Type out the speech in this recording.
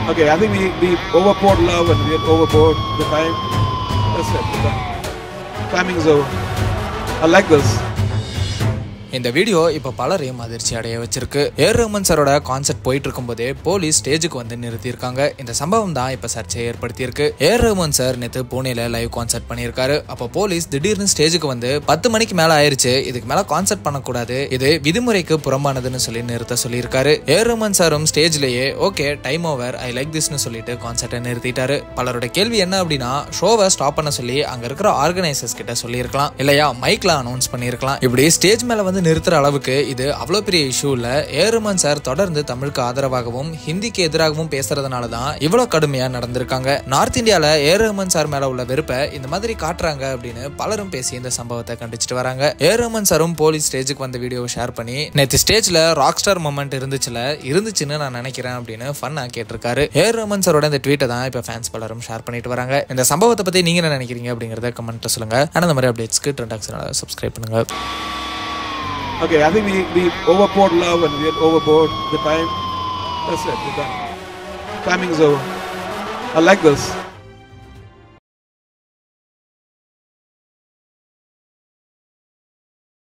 Okay, I think we, we overpoured love and we had overpoured the time. That's it. we're done. Timing is over. I like this. இந்த video இப்போ பலரையும் அதிர்ச்சி அடைய வச்சிருக்கு ஏர் ரஹ்மான் சாரோட concert போயிட்டு இருக்கும்போதே போலீஸ் ஸ்டேஜுக்கு வந்து நிறுத்தியிருக்காங்க இந்த சம்பவம் தான் இப்போ சர்ச்சையை ஏற்படுத்தியிருக்கு ஏர் ரஹ்மான் சார் நேற்று பூனேல லைவ் கான்சர்ட் பண்ணியிருக்காரு அப்போ போலீஸ் திடீர்னு ஸ்டேஜுக்கு வந்து பத்து மணிக்கு மேல ஆயிருச்சு இதுக்கு மேல கான்சர்ட் பண்ணக்கூடாது இது விதிமுறைக்கு புறம்பானதுன்னு சொல்லி நிறுத்த சொல்லியிருக்காரு ஏர் ரஹ்மான் சாரும் ஸ்டேஜ்லயே okay time over I like திஸ்னு சொல்லிட்டு கான்சர்ட்டை நிறுத்திட்டாரு பலரோட கேள்வி என்ன அப்படின்னா ஷோவை ஸ்டாப் பண்ண சொல்லி அங்க இருக்கிற ஆர்கனைசர்ஸ் கிட்ட சொல்லியிருக்கலாம் இல்லையா மைக்ல அனௌன்ஸ் பண்ணியிருக்கலாம் இப்படி ஸ்டேஜ் மேல வந்து நிறுத்துற அளவுக்கு இது அவ்வளோ பெரிய இஷ்யூ இல்ல ஏருமன் சார் தொடர்ந்து தமிழுக்கு ஆதரவாகவும் ஹிந்திக்கு எதிராகவும் பேசுறதுனால தான் இவ்வளோ கடுமையா நடந்திருக்காங்க நார்த் இந்தியால ஏர் ரஹ்மான் சார் மேல உள்ள வெறுப்பை இந்த மாதிரி காட்டுறாங்க அப்படின்னு பலரும் பேசி இந்த சம்பவத்தை கண்டிச்சிட்டு வராங்க ஏர் ரஹ்மான் சாரும் போலீஸ் ஸ்டேஜுக்கு வந்த வீடியோவை ஷேர் பண்ணி நேற்று ஸ்டேஜ்ல ராக் ஸ்டார் மூமெண்ட் இருந்துச்சுல இருந்துச்சுன்னு நான் நினைக்கிறேன் அப்படின்னு ஃபன்னா கேட்டிருக்காரு ஏர் ரஹ்மான் சாரோட இந்த ட்வீட்டை தான் இப்போ ஃபேன்ஸ் பலரும் ஷேர் பண்ணிட்டு வராங்க இந்த சம்பவத்தை பத்தி நீங்க என்ன நினைக்கிறீங்க அப்படிங்கறத கமெண்ட்ல சொல்லுங்க அண்ட் அந்த மாதிரி அப்டேட்ஸ்க்கு ட்ரெண்ட் சப்ஸ்கிரைப் பண்ணுங்க Okay, I think we, we overpoured love and we had overpoured the time. That's it. we're done. Timing is over. I like this.